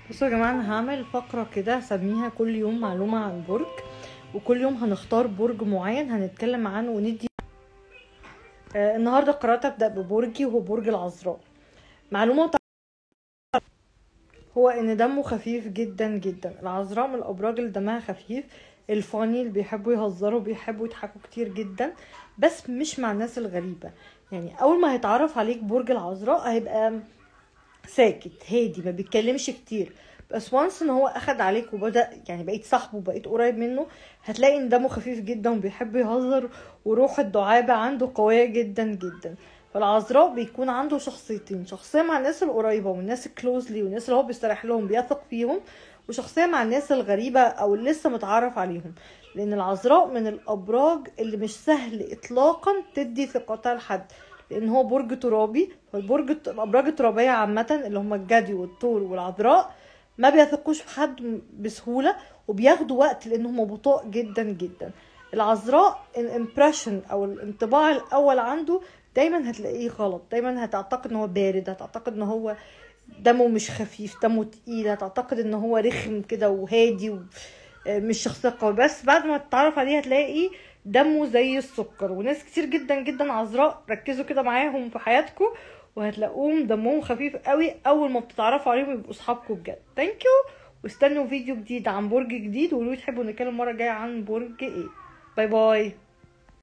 بصوا يا جماعة أنا هعمل فقرة كده هسميها كل يوم معلومة عن برج وكل يوم هنختار برج معين هنتكلم عنه وندي آه النهاردة قررت أبدأ ببرجي وهو برج العذراء معلومة وتع- هو إن دمه خفيف جدا جدا العذراء من الأبراج اللي دمها خفيف الفاني اللي بيحبوا يهزروا بيحبوا يضحكوا كتير جدا بس مش مع الناس الغريبة يعني أول ما هيتعرف عليك برج العذراء هيبقى ساكت هادي ما بيتكلمش كتير بس وانس ان هو اخد عليك وبدا يعني بقيت صاحبه بقيت قريب منه هتلاقي ان دمه خفيف جدا وبيحب يهزر وروح الدعابه عنده قويه جدا جدا فالعذراء بيكون عنده شخصيتين شخصيه مع الناس القريبه والناس الكلوزلي والناس اللي هو بيستريح لهم بيثق فيهم وشخصيه مع الناس الغريبه او اللي لسه متعرف عليهم لان العذراء من الابراج اللي مش سهل اطلاقا تدي ثقتها لحد لان هو برج ترابي فالبرج الت- الابراج الترابيه عامه اللي هم الجدي والثور والعذراء ما بيثقوش في حد بسهوله وبياخدوا وقت لان هم بطاء جدا جدا العذراء الامبريشن او الانطباع الاول عنده دايما هتلاقيه غلط دايما هتعتقد ان هو بارد هتعتقد ان هو دمه مش خفيف دمه تقيل هتعتقد ان هو رخم كده وهادي و... مش شخصية قوية بس بعد ما تتعرف عليه هتلاقي دمه زي السكر وناس كتير جدا جدا عذراء ركزوا كده معاهم في حياتكم وهتلاقوهم دمهم خفيف قوي اول ما بتتعرفوا عليهم يبقوا اصحابكم بجد ثانك يو واستنوا فيديو جديد عن برج جديد وقولوا لي تحبوا نتكلم المره الجايه عن برج ايه باي باي